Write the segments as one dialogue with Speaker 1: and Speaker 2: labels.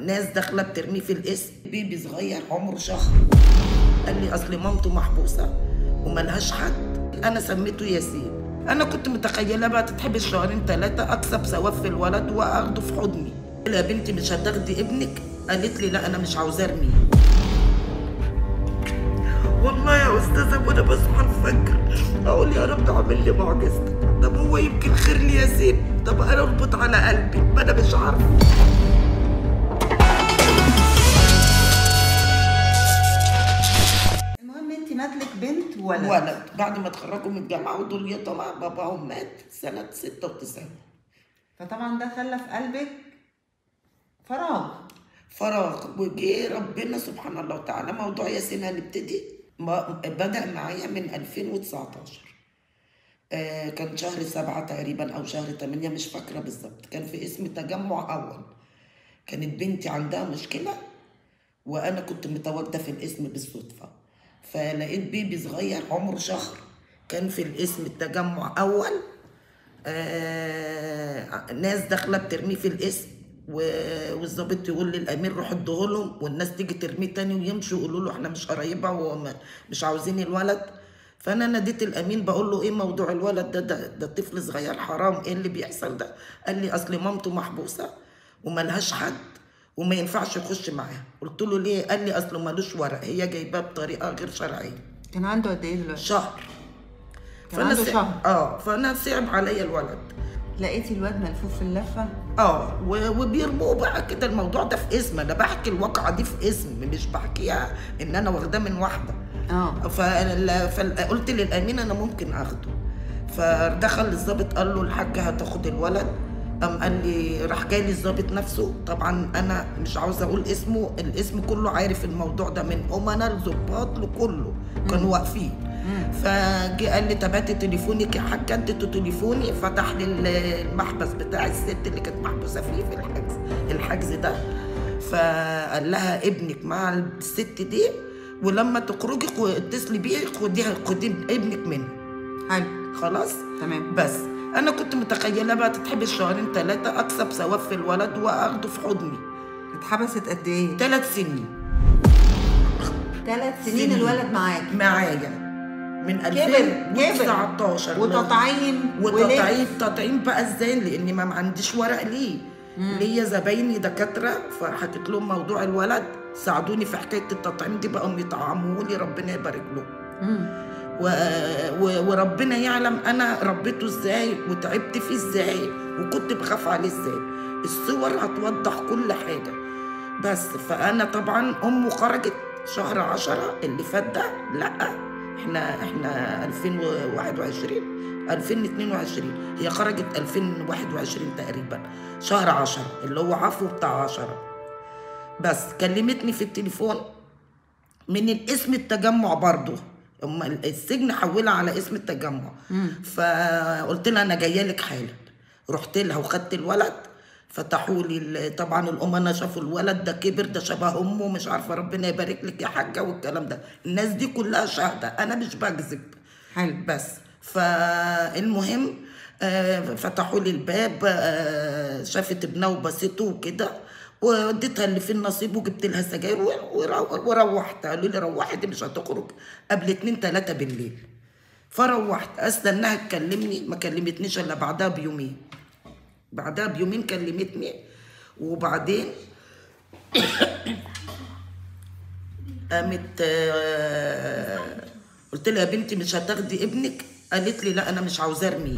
Speaker 1: ناس داخله بترميه في الاسم بيبي صغير عمره شهر قال لي اصل مامته محبوسه وملهاش حد انا سميته ياسين انا كنت متخيله بقى تتحبس شهرين ثلاثه اكسب ثواب في الولد واخده في حضني قلت لها يا بنتي مش هتاخدي ابنك قالت لي لا انا مش عاوزاه ارميه والله يا استاذه وانا بصحى الفجر اقول يا رب اعمل لي معجزتك طب هو يمكن خير لي ياسين طب انا اربط على قلبي ما انا مش عارفه
Speaker 2: المهم انت ماتلك بنت وولد
Speaker 1: ولد بعد ما اتخرجوا من الجامعه ودول طبعا باباهم مات سنه 96
Speaker 2: فطبعا ده خلى في قلبك فراغ
Speaker 1: فراغ وجه ربنا سبحان الله وتعالى موضوع ياسين هنبتدي ما- بدأ معايا من 2019 آه كان شهر سبعة تقريبا أو شهر تمانية مش فاكرة بالظبط كان في اسم تجمع أول كانت بنتي عندها مشكلة وأنا كنت متواجدة في الاسم بالصدفة فلقيت بيبي صغير عمره شهر كان في الاسم التجمع أول آه ناس داخله بترميه في الاسم و- والظابط يقول للامير روح اديهولهم والناس تيجي ترميه تاني ويمشوا يقولوا له احنا مش قرايبها ومش عاوزين الولد فانا ناديت الامين بقول له ايه موضوع الولد ده ده, ده طفل صغير حرام ايه اللي بيحصل ده قال لي اصل مامته محبوسه وملهاش حد وما ينفعش يخش معاها قلت له ليه قال لي اصله ملوش ورق هي جايباه بطريقه غير شرعيه
Speaker 2: كان عنده قد ايه دلوقتي؟
Speaker 1: شهر
Speaker 2: كان عنده
Speaker 1: صع-
Speaker 2: شهر.
Speaker 1: اه فانا صعب عليا الولد
Speaker 2: لقيتي الواد ملفوف في اللفه
Speaker 1: اه و- وبيرموه بقى كده الموضوع ده في اسم انا بحكي الواقعه دي في اسم مش بحكيها ان انا واخداه من واحده
Speaker 2: اه
Speaker 1: فال- فقلت للامين انا ممكن اخده فدخل الضابط قال له الحاجه هتاخد الولد قام قال لي راح جاي لي الضابط نفسه طبعا انا مش عاوزه اقول اسمه الاسم كله عارف الموضوع ده من امنا لظباط لكله كانوا واقفين فجي قال لي طب هاتي تليفونك يا حاجه اديته تليفوني فتح لي المحبس بتاع الست اللي كانت محبوسه فيه في الحجز الحجز ده فقال لها ابنك مع الست دي ولما تخرجي خو- اتصلي بيه خدي خدي ابنك منه
Speaker 2: حلو
Speaker 1: خلاص
Speaker 2: تمام
Speaker 1: بس انا كنت متخيله بقى تتحبس شهرين ثلاثه اكسب ثواب في الولد واخده في حضني
Speaker 2: اتحبست قد ايه؟
Speaker 1: ثلاث سنين
Speaker 2: ثلاث سنين
Speaker 1: سنين.
Speaker 2: الولد معاك
Speaker 1: معايا من
Speaker 2: كبر
Speaker 1: 2019
Speaker 2: وتطعيم
Speaker 1: وتطعيم تطعيم بقى ازاي لاني ما عنديش ورق ليه ليا زبايني دكاتره فحكيت لهم موضوع الولد ساعدوني في حكايه التطعيم دي بقوا يطعموا لي ربنا يبارك لهم
Speaker 2: مم.
Speaker 1: و... و... وربنا يعلم انا ربيته ازاي وتعبت فيه ازاي وكنت بخاف عليه ازاي الصور هتوضح كل حاجه بس فانا طبعا امه خرجت شهر عشرة اللي فات ده لا احنا احنا 2021 2022 هي خرجت 2021 تقريبا شهر عشرة اللي هو عفو بتاع عشرة بس كلمتني في التليفون من الاسم التجمع برضو أما السجن حولها على اسم التجمع فقلت لها انا جايه لك حالا رحت لها وخدت الولد فتحوا لي ال- طبعا الامنا شافوا الولد ده كبر ده شبه امه مش عارفه ربنا يبارك لك يا حاجه والكلام ده الناس دي كلها شاهده انا مش بكذب
Speaker 2: حلو
Speaker 1: بس فالمهم آه، فتحوا لي الباب آه، شافت ابنها وبسيته وكده واديتها اللي في النصيب وجبت لها سجاير و- ورو- وروحت قالوا لي روحي دي مش هتخرج قبل اتنين تلاته بالليل فروحت استناها تكلمني ما كلمتنيش الا بعدها بيومين بعدها بيومين كلمتني وبعدين قامت آه، قلت لها يا بنتي مش هتاخدي ابنك قالت لي لا انا مش عاوزاه ارميه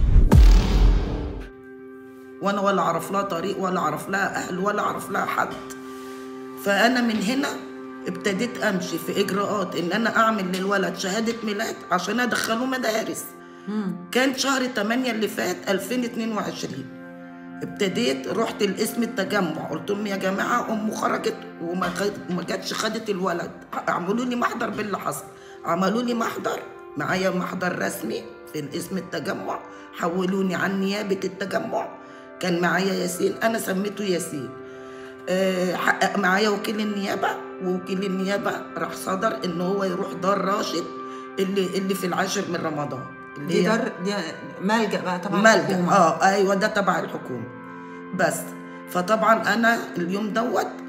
Speaker 1: وانا ولا اعرف لها طريق ولا اعرف لها اهل ولا اعرف لها حد فانا من هنا ابتديت امشي في اجراءات ان انا اعمل للولد شهاده ميلاد عشان ادخله مدارس كان شهر 8 اللي فات 2022 ابتديت رحت الاسم التجمع قلت لهم يا جماعه امه خرجت وما خد- ما جاتش خدت الولد اعملوا لي محضر باللي حصل عملوا لي محضر معايا محضر رسمي في الاسم التجمع حولوني عن نيابه التجمع كان معايا ياسين انا سميته ياسين آه، حقق معايا وكيل النيابه ووكيل النيابه راح صدر ان هو يروح دار راشد اللي اللي في العاشر من رمضان اللي
Speaker 2: دي
Speaker 1: هي-
Speaker 2: دار دي ملجأ بقى طبعا
Speaker 1: ملجأ
Speaker 2: الحكومة.
Speaker 1: اه ايوه ده تبع الحكومه بس فطبعا انا اليوم دوت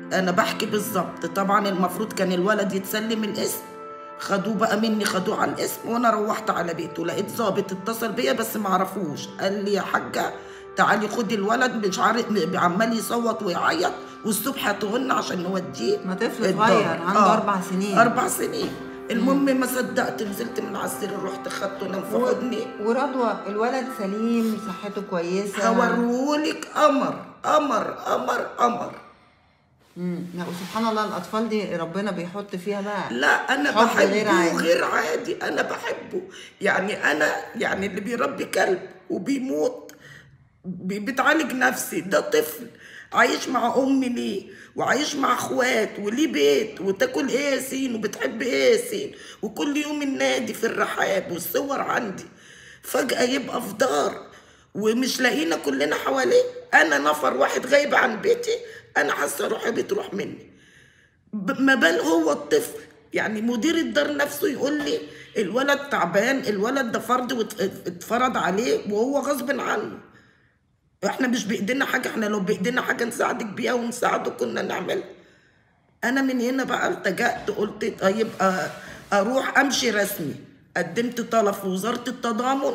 Speaker 1: انا بحكي بالظبط طبعا المفروض كان الولد يتسلم الاسم خدوه بقى مني خدوه على الاسم وانا روحت على بيته لقيت ظابط اتصل بيا بس ما عرفوش قال لي يا حاجه تعالي خدي الولد مش عارف عمال يصوت ويعيط والصبح هتغن عشان نوديه
Speaker 2: ما طفل
Speaker 1: الدار.
Speaker 2: صغير عنده أربع سنين.
Speaker 1: اربع سنين المهم ما صدقت نزلت من على السرير رحت خدته نام في حضني
Speaker 2: ورضوى الولد سليم صحته كويسه
Speaker 1: هوريهولك قمر قمر قمر قمر
Speaker 2: مم. لا وسبحان الله الاطفال دي ربنا بيحط فيها بقى
Speaker 1: لا انا
Speaker 2: حب
Speaker 1: بحبه
Speaker 2: غير عادي.
Speaker 1: غير عادي انا بحبه يعني انا يعني اللي بيربي كلب وبيموت بي- بتعالج نفسي ده طفل عايش مع امي ليه وعايش مع اخوات وليه بيت وتاكل ايه يا سين وبتحب ايه يا سين وكل يوم النادي في الرحاب والصور عندي فجأة يبقى في دار ومش لاقينا كلنا حواليه انا نفر واحد غايب عن بيتي انا حاسه روحي بتروح مني ب- ما بال هو الطفل يعني مدير الدار نفسه يقول لي الولد تعبان الولد ده فرد وات- اتفرض عليه وهو غصب عنه احنا مش بايدينا حاجه احنا لو بايدينا حاجه نساعدك بيها ونساعده كنا نعملها انا من هنا بقى التجأت قلت طيب آه، اروح امشي رسمي قدمت طلب في وزاره التضامن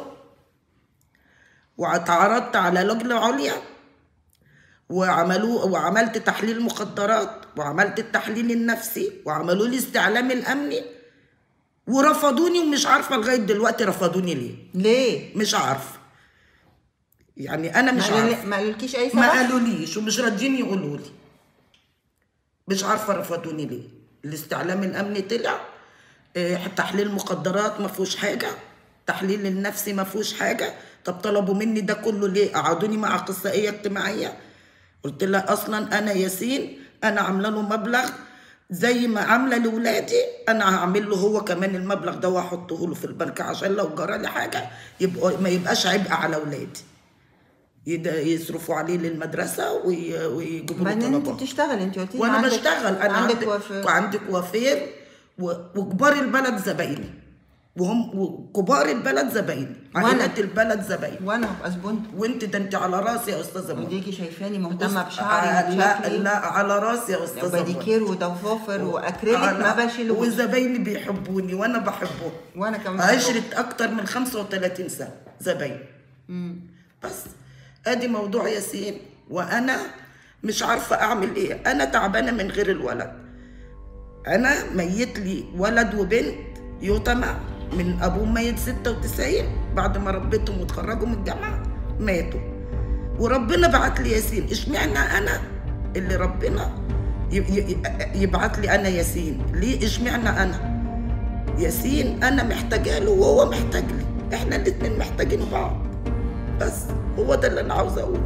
Speaker 1: واتعرضت على لجنه عليا وعملوا وعملت تحليل مخدرات وعملت التحليل النفسي وعملوا لي استعلام الامني ورفضوني ومش عارفه لغايه دلوقتي رفضوني ليه
Speaker 2: ليه
Speaker 1: مش عارفه يعني انا مش
Speaker 2: ما قالوا-
Speaker 1: عارفه
Speaker 2: ما قالولكيش اي سبب
Speaker 1: ما قالوليش ومش راضيين يقولوا لي مش عارفه رفضوني ليه الاستعلام الامني طلع إيه، تحليل مخدرات ما فيهوش حاجه تحليل النفسي ما فيهوش حاجه طب طلبوا مني ده كله ليه قعدوني مع اخصائيه اجتماعيه قلت لها اصلا انا ياسين انا عامله له مبلغ زي ما عامله لاولادي انا هعمل له هو كمان المبلغ ده واحطه له في البنك عشان لو جرى لي حاجه يبقى ما يبقاش عبء على اولادي يد- يصرفوا عليه للمدرسه وي- ويجيبوا له
Speaker 2: بعدين انت
Speaker 1: طلبات
Speaker 2: بتشتغلي انت قلتي لي
Speaker 1: وانا
Speaker 2: عندك-
Speaker 1: بشتغل انا
Speaker 2: عندك
Speaker 1: عندي
Speaker 2: وفاء
Speaker 1: وعندي كوافير و- وكبار البلد زبايني وهم وكبار البلد زبايني
Speaker 2: وأنا.
Speaker 1: عائلات البلد زبايني
Speaker 2: وانا هبقى زبونت
Speaker 1: وانت ده انت على راسي يا استاذه منى
Speaker 2: وديكي شايفاني مهتمه
Speaker 1: بص- آه،
Speaker 2: بشعري
Speaker 1: لا
Speaker 2: وشكلي
Speaker 1: لا على راسي يا استاذه منى.
Speaker 2: وباديكير وضفافر واكريليك ما
Speaker 1: على-
Speaker 2: بشيلوش
Speaker 1: وزبايني بيحبوني وانا بحبهم
Speaker 2: وانا كمان
Speaker 1: عشرة اكتر من 35 سنه زباين
Speaker 2: مم.
Speaker 1: بس ادي موضوع ياسين وانا مش عارفه اعمل ايه انا تعبانه من غير الولد انا ميت لي ولد وبنت يتمى من ابوه ميت 96 بعد ما ربيتهم وتخرجوا من الجامعه ماتوا وربنا بعت لي ياسين اشمعنى انا اللي ربنا ي- ي- يبعت لي انا ياسين ليه اشمعنى انا ياسين انا محتاجه له وهو محتاج لي احنا الاتنين محتاجين بعض بس هو ده اللي انا عاوزه اقوله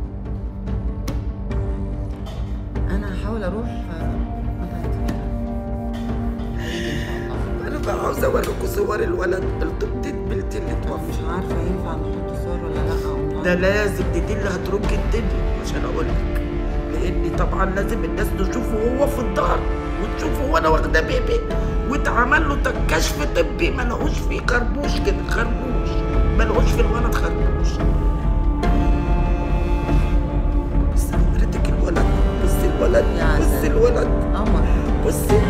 Speaker 2: انا هحاول اروح آه، متى هيجي ان شاء الله
Speaker 1: انا بقى عاوزه اوريكم صور الولد الطبتين بنتي اللي
Speaker 2: مش
Speaker 1: توفى
Speaker 2: عارفه ينفع نحط صور ولا لا والله.
Speaker 1: ده لازم دي دي اللي هترج الدنيا عشان اقول لك لان طبعا لازم الناس تشوفه هو في الدار وتشوفه وانا واخده بيبي واتعمل له ت- كشف طبي ما لقوش فيه خربوش كده خربوش ما لقوش في الولد خربوش بس حضرتك الولد بصي الولد
Speaker 2: يا
Speaker 1: بصي
Speaker 2: سلام.
Speaker 1: الولد
Speaker 2: قمر
Speaker 1: بصي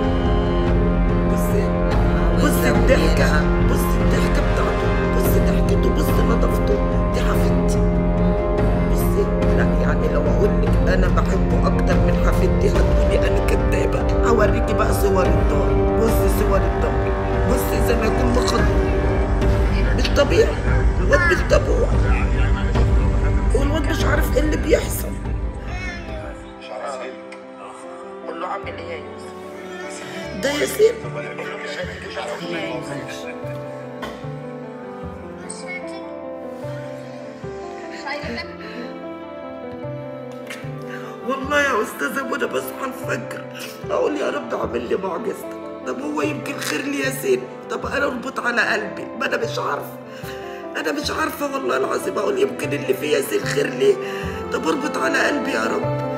Speaker 1: بصي بصي الضحكة بصي الضحكة بتاعته بصي ضحكته بصي نظافته دي حفيدتي بصي لا يعني لو اقول لك انا بحبه اكتر من حفيدتي هتقولي انا كدابة هوريكي بقى صور الدار بصي صور الدار بصي زي ما يكون مخدر مش طبيعي الواد مش طبيعي والواد مش عارف ايه اللي بيحصل قول له عامل ايه يا يوسف ده ياسين والله يا استاذه وانا بصحى الفجر اقول يا رب اعمل لي معجزتك طب هو يمكن خير لي ياسين طب انا اربط على قلبي ما انا مش عارفه انا مش عارفه والله العظيم اقول يمكن اللي في ياسين خير لي طب اربط على قلبي يا رب